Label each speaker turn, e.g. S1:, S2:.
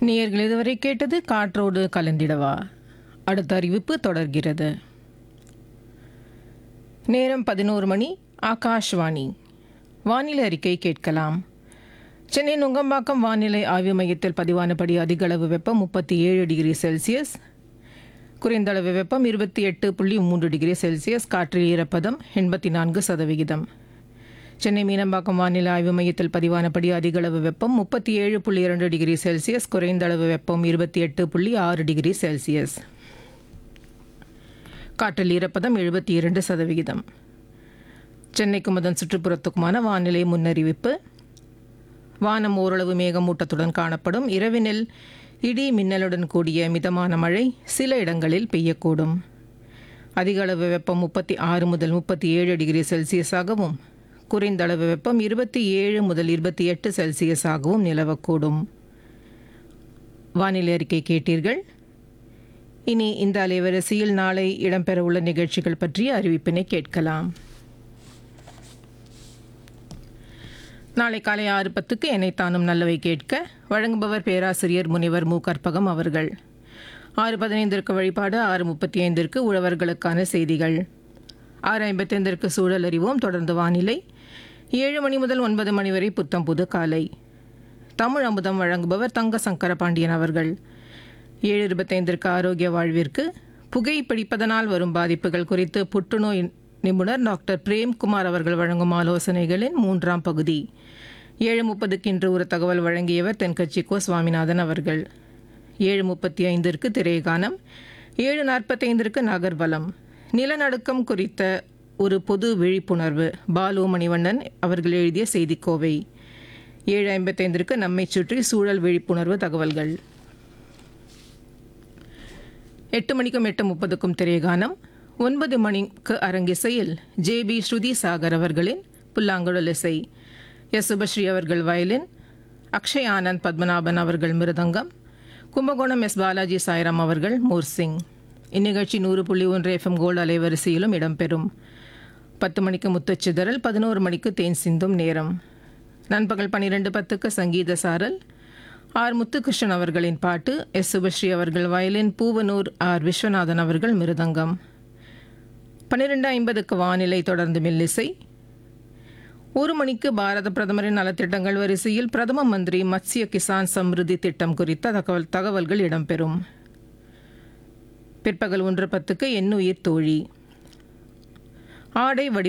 S1: நேயர்கள் இதுவரை கேட்டது காற்றோடு கலந்திடவா அடுத்த அறிவிப்பு தொடர்கிறது நேரம் பதினோரு மணி ஆகாஷ்வாணி வானிலை அறிக்கை கேட்கலாம் சென்னை நுங்கம்பாக்கம் வானிலை ஆய்வு மையத்தில் பதிவானபடி அதிகளவு வெப்பம் முப்பத்தி ஏழு டிகிரி செல்சியஸ் குறைந்த அளவு வெப்பம் இருபத்தி எட்டு புள்ளி மூன்று டிகிரி செல்சியஸ் காற்றில் ஈரப்பதம் எண்பத்தி நான்கு சதவிகிதம் சென்னை மீனம்பாக்கம் வானிலை ஆய்வு மையத்தில் பதிவானபடி அதிகளவு வெப்பம் முப்பத்தி ஏழு புள்ளி இரண்டு டிகிரி செல்சியஸ் குறைந்த அளவு வெப்பம் இருபத்தி எட்டு புள்ளி ஆறு டிகிரி செல்சியஸ் காற்றில் ஈரப்பதம் எழுபத்தி இரண்டு சதவிகிதம் சென்னைக்கும் அதன் சுற்றுப்புறத்துக்குமான வானிலை முன்னறிவிப்பு வானம் ஓரளவு மேகமூட்டத்துடன் காணப்படும் இரவினில் இடி மின்னலுடன் கூடிய மிதமான மழை சில இடங்களில் பெய்யக்கூடும் அதிக அளவு வெப்பம் முப்பத்தி ஆறு முதல் முப்பத்தி ஏழு டிகிரி செல்சியஸாகவும் குறைந்த அளவு வெப்பம் இருபத்தி ஏழு முதல் இருபத்தி எட்டு செல்சியஸாகவும் நிலவக்கூடும் வானிலை அறிக்கை கேட்டீர்கள் இனி இந்த அலைவரிசையில் நாளை இடம்பெறவுள்ள நிகழ்ச்சிகள் பற்றிய அறிவிப்பினை கேட்கலாம் நாளை காலை ஆறு பத்துக்கு எனைத்தானும் நல்லவை கேட்க வழங்குபவர் பேராசிரியர் முனிவர் மு கற்பகம் அவர்கள் ஆறு பதினைந்திற்கு வழிபாடு ஆறு முப்பத்தி ஐந்திற்கு உழவர்களுக்கான செய்திகள் ஆறு ஐம்பத்தைந்திற்கு சூழல் அறிவோம் தொடர்ந்து வானிலை ஏழு மணி முதல் ஒன்பது மணி வரை புத்தம் புது காலை தமிழ் அமுதம் வழங்குபவர் தங்க சங்கர பாண்டியன் அவர்கள் ஏழு இருபத்தைந்திற்கு ஆரோக்கிய வாழ்விற்கு புகை பிடிப்பதனால் வரும் பாதிப்புகள் குறித்து புற்றுநோய் நிபுணர் டாக்டர் பிரேம்குமார் அவர்கள் வழங்கும் ஆலோசனைகளின் மூன்றாம் பகுதி ஏழு முப்பதுக்கு இன்று ஒரு தகவல் வழங்கியவர் தென்கட்சி கோ சுவாமிநாதன் அவர்கள் ஏழு முப்பத்தி ஐந்திற்கு திரைகானம் ஏழு நாற்பத்தைந்திற்கு நகர்வலம் நிலநடுக்கம் குறித்த ஒரு பொது விழிப்புணர்வு பாலு மணிவண்ணன் அவர்கள் எழுதிய செய்திக்கோவை ஏழு ஐம்பத்தைந்திற்கு நம்மை சுற்றி சூழல் விழிப்புணர்வு தகவல்கள் எட்டு மணிக்கும் எட்டு முப்பதுக்கும் திரைகானம் ஒன்பது மணிக்கு அரங்கிசையில் ஜே பி ஸ்ருதி சாகர் அவர்களின் புல்லாங்குழல் இசை எஸ் சுபஸ்ரீ அவர்கள் வயலின் அக்ஷய் ஆனந்த் பத்மநாபன் அவர்கள் மிருதங்கம் கும்பகோணம் எஸ் பாலாஜி சாய்ராம் அவர்கள் மோர்சிங் இந்நிகழ்ச்சி நூறு புள்ளி ஒன்று எஃப்எம் கோல்டு அலைவரிசையிலும் இடம்பெறும் பத்து மணிக்கு முத்துச்சிதறல் பதினோரு மணிக்கு தேன் சிந்தும் நேரம் நண்பகல் பன்னிரெண்டு பத்துக்கு சங்கீத சாரல் ஆர் முத்துகிருஷ்ணன் அவர்களின் பாட்டு எஸ் சுபஸ்ரீ அவர்கள் வயலின் பூவனூர் ஆர் விஸ்வநாதன் அவர்கள் மிருதங்கம் பன்னிரெண்டு ஐம்பதுக்கு வானிலை தொடர்ந்து மெல்லிசை ஒரு மணிக்கு பாரத பிரதமரின் நலத்திட்டங்கள் வரிசையில் பிரதம மந்திரி மத்ஸ்ய கிசான் சம்ருதி திட்டம் குறித்த தகவல் தகவல்கள் இடம்பெறும் பிற்பகல் ஒன்று பத்துக்கு எண்ணுயிர் தோழி ஆடை வடி